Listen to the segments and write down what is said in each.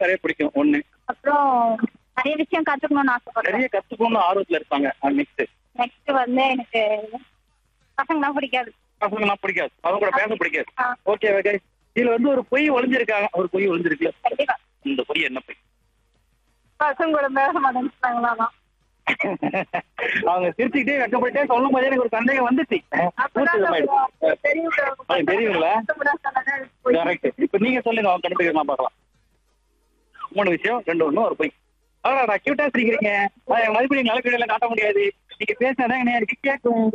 நிறைய பிடிக்கும் ஒண்ணு அப்புறம் நிறைய விஷயம் கத்துக்கணும்னு ஆசைப்படுறேன் நிறைய கத்துக்கணும்னு ஆர்வத்துல இருப்பாங்க நெக்ஸ்ட் நெக்ஸ்ட் வந்து எனக்கு பசங்கன்னா பிடிக்காது பசங்கலாம் பிடிக்காது அவங்க கூட பேச பிடிக்காது ஆ. ஓகே ஓகே இதுல வந்து ஒரு பொய் ஒளிஞ்சிருக்காங்க ஒரு பொய் ஒளிஞ்சிருக்கு கண்டிப்பா இந்த பொய் என்ன பொய் பசங்க கூட பேச மாட்டேன்னு தான் அவங்க சிரிச்சுக்கிட்டே வெக்கப்பட்டே சொல்லும் போதே எனக்கு ஒரு சந்தேகம் வந்துச்சு அது தெரியுங்களா கரெக்ட் இப்ப நீங்க சொல்லுங்க அவங்க கண்டுபிடிக்கலாம் பார்க்கலாம் மூணு விஷயம் ரெண்டு ஒண்ணு ஒரு பொய் அடடா கியூட்டா சிரிக்கிறீங்க ஆனா, என் மதிப்பு நீங்க நல்ல காட்ட முடியாது நீங்க பேசினாதான் என்ன எனக்கு கேட்கும்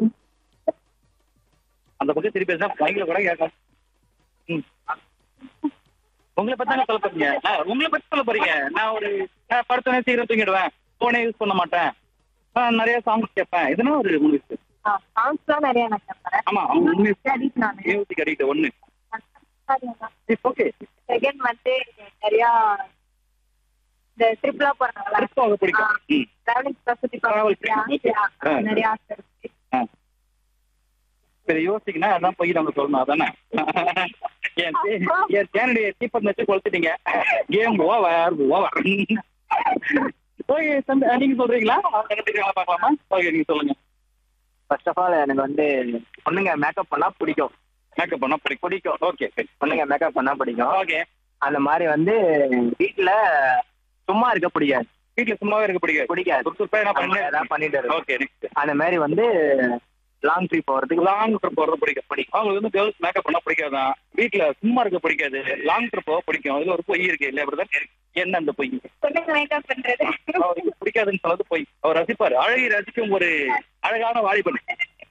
அந்த பக்கம் திருப்பி பேசினா மைக்ல கூட கேட்கும் ம். உங்களை பத்தி தானே சொல்ல போறீங்க நான் உங்களை பத்தி சொல்ல போறீங்க நான் ஒரு நான் படுத்தனே சீக்கிரம் தூங்கிடுவேன் போனே யூஸ் பண்ண மாட்டேன் நான் நிறைய சாங்ஸ் கேட்பேன் இதெல்லாம் ஒரு மூணு விஷயம் சாங்ஸ் தான் நிறைய நான் கேட்பேன் ஆமா அவங்க உண்மை அடிக்ட் நானு மியூசிக் அடிக்ட் ஒண்ணு இட்ஸ் ஓகே செகண்ட் வந்து நிறைய இந்த ட்ரிப்லாம் போறாங்களா ட்ரிப் போக பிடிக்கும் ம். டிராவலிங் சுத்தி Travel பார்க்க ஆ. நிறைய ஆசை இருக்கு ஆ. சரி யோசிக்கணும் அதான் போய் நம்ம சொல்லணும் அதானே என் தே- என் சேனலுடைய தீபம் வச்சு கொளுத்துட்டீங்க கேம் ஓவர் ஓவர் ஓகே தம்பி அஹ், நீங்க சொல்றீங்களா அவங்க என்ன தெரியுங்களா பார்க்கலாமா ஓகே நீங்க சொல்லுங்க ஃபர்ஸ்ட் ஆஃப் ஆல் எனக்கு வந்து பொண்ணுங்க மேக்கப் பண்ணா பிடிக்கும் மேக்கப் பண்ணா பிடிக்கும் பிடிக்கும் ஓகே சரி பொண்ணுங்க மேக்கப் பண்ணா பிடிக்கும் ஓகே அந்த மாதிரி வந்து வீட்ல சும்மா இருக்க பிடிக்காது வீட்டுல சும்மாவே இருக்க பிடிக்காது பிடிக்காது சுறுசுறுப்பா என்ன நம்ம ஏதாவது பண்ணி பண்ணிட்டு இருக்கோம் ஓகே நெக்ஸ்ட் அந்த மாதிரி வந்து லாங் ட்ரிப் போறதுக்கு லாங் ட்ரிப் போறது பிடிக்கும் பிடிக்கும் அவங்களுக்கு வந்து கேர்ள்ஸ் மேக்கப் பண்ண பிடிக்காதான் வீட்டுல சும்மா இருக்க பிடிக்காது லாங் ட்ரிப் போக பிடிக்கும் அதுல ஒரு பொய் இருக்கு இல்ல அப்படிதான் என்ன அந்த பொய் பொண்ணுங்க மேக்கப் பண்றது அவருக்கு பிடிக்காதுன்னு சொன்னது பொய் அவர் ரசிப்பாரு அழகை ரசிக்கும் ஒரு அழகான வாலிபன்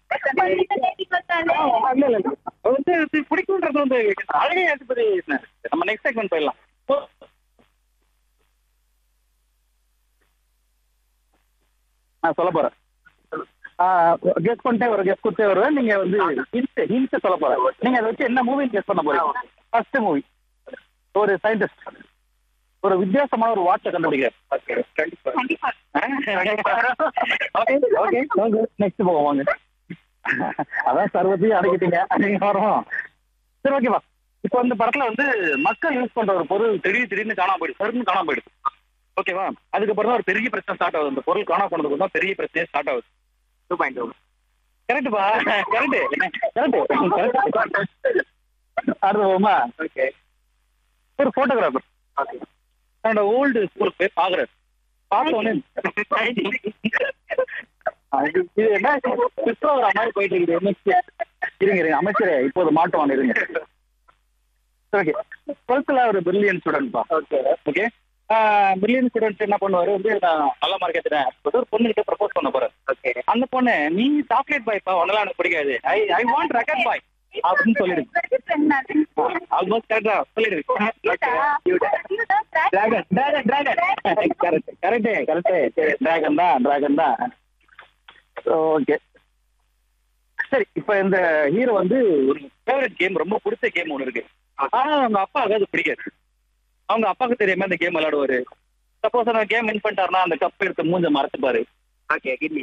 இல்ல இல்ல இல்ல அவர் வந்து இது பிடிக்கும்ன்றது வந்து அழகை ரசிப்பது என்ன? நம்ம நெக்ஸ்ட் செக்மெண்ட் போயிடலாம் நான் சொல்ல போறேன் கெஸ் பண்ணிட்டே வரும் கெஸ் கொடுத்தே வருவேன் நீங்க வந்து ஹின்ஸ் ஹின்ஸ் சொல்ல போறேன் நீங்க அதை வச்சு என்ன மூவி கெஸ் பண்ண போறீங்க ஃபர்ஸ்ட் மூவி ஒரு சயின்டிஸ்ட் ஒரு வித்தியாசமான ஒரு வாட்சை கண்டுபிடிக்கிறார் கண்டிப்பா ஓகே ஓகே நெக்ஸ்ட் போவோம் வாங்க அதான் சர்வத்தையும் அடக்கிட்டீங்க நீங்க வரோம் சரி ஓகேவா இப்போ இந்த படத்துல வந்து மக்கள் யூஸ் பண்ற ஒரு பொருள் திடீர் திடீர்னு காணாம போயிடுது சருன்னு காணாம போயிடுது ஓகேவா அதுக்கப்புறம் தான் ஒரு பெரிய பிரச்சனை ஸ்டார்ட் ஆகுது அந்த பொருள் காணாம போனதுக்கு தான் பெரிய பிரச்சனையே ஸ்டார்ட் ஆகுது டூ பாயிண்ட் டூ கரெக்டுப்பா கரெக்ட் கரெக்ட் அடுத்து போமா ஓகே ஒரு போட்டோகிராஃபர் ஓகே என்னோட ஓல்டு ஸ்கூல் போய் பாக்குறாரு பார்த்த உடனே அது இது என்ன பிப்ரவரி மாதிரி போயிட்டு இருக்குது நெக்ஸ்ட் இருங்க இருங்க அமைச்சரே இப்போது மாட்டுவான் இருங்க ஓகே டுவெல்த்ல ஒரு பிரில்லியன் ஸ்டூடெண்ட்ப்பா ஓகே ஓகே பிரில்லியன் ஸ்டூடெண்ட் என்ன பண்ணுவாரு வந்து நான் நல்ல மார்க் எடுத்துட்டேன் ஒரு பொண்ணு கிட்ட ப்ரப்போஸ் பண்ண போறேன் ஓகே அந்த பொண்ணு நீ சாக்லேட் பாய்ப்பா உன்னெல்லாம் எனக்கு பிடிக்காது ஐ ஐ வாண்ட் ரெக்கட் பாய் அப்படின்னு சொல்லிடுது ஆல்மோஸ்ட் கரெக்டா சொல்லிடுது dragon dragon dragon correct correct correct dragon தான் டிராகன் தான் ஓகே சரி இப்போ இந்த ஹீரோ வந்து ஒரு ஃபேவரட் கேம் ரொம்ப பிடிச்ச கேம் ஒன்று இருக்கு ஆனா அவங்க அப்பாவுக்கு அது பிடிக்காது அவங்க அப்பாவுக்கு தெரியாம அந்த கேம் விளையாடுவாரு சப்போஸ் அந்த கேம் வின் பண்ணிட்டாருன்னா அந்த கப் எடுத்து மூஞ்ச மறைச்சுப்பாரு ஓகே கிட்னி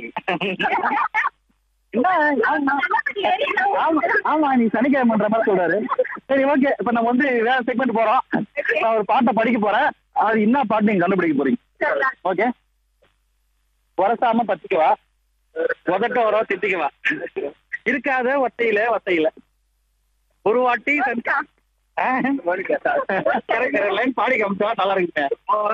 என்ன ஆமா, ஆமா ஆமா நீ சனிக்கிழமைன்ற மாதிரி சொல்றாரு சரி ஓகே இப்ப நம்ம வந்து வேற செக்மெண்ட் போறோம் நான் ஒரு பாட்டை படிக்க போறேன் அது என்ன பாட்டு நீங்க கண்டுபிடிக்க போறீங்க ஓகே உரசாம பத்திக்கவா உதட்ட வர திட்டிக்கவா இருக்காத ஒத்தையில ஒத்தையில ஒரு வாட்டி லைன் பாடி காமிச்சா நல்லா இருக்குங்க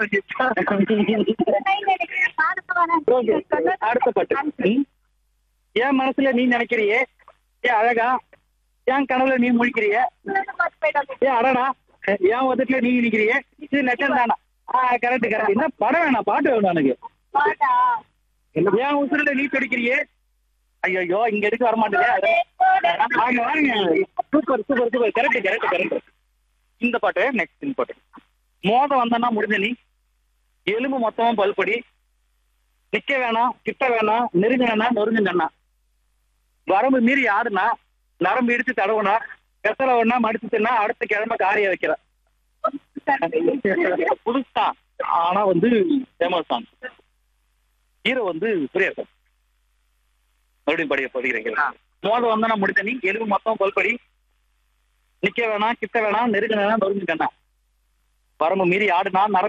Okay. அடுத்த பாட்டு ம். என் மனசுல நீ நினைக்கிறியே ஏன் அழகா என் கனவுல நீ முழிக்கிறிய ஏன் அடடா என் உதட்டுல நீ நிக்கிறியே இது நெட்டன் தானா ஆ கரெக்ட் கரெக்ட் என்ன படம் வேணாம் பாட்டு வேணும் எனக்கு என் உசுருல நீ துடிக்கிறியே ஐயோ இங்க எதுக்கு வர மாட்டேங்க வாங்க வாங்க super super super correct correct correct இந்த பாட்டு நெக்ஸ்ட் இந்த பாட்டு மோதம் வந்தனா முடிஞ்ச நீ எலும்பு மொத்தமும் பல்படி நிக்க வேணாம் கிட்ட வேணாம் நெருங்க வேணாம் நொறுங்குங்கண்ணா வரம்பு மீறி ஆடுனா நரம்பு இடிச்சு தடவுனா கெத்தல ஒண்ணா மடிச்சு தின்னா அடுத்த கிழமை காரிய வைக்கிற புதுசா ஆனா வந்து ஃபேமஸ் சாங் ஹீரோ வந்து சூர்யா சார் மறுபடியும் படிய படிக்கிறீங்க மோதம் வந்தா முடிச்ச நீ எலும்பு மொத்தம் பல்படி நிக்க வேணாம் கிட்ட வேணாம் நெருங்க வேணாம் நொறுங்குங்கண்ணா வரம்பு மீறி ஆடுனா நரம்பு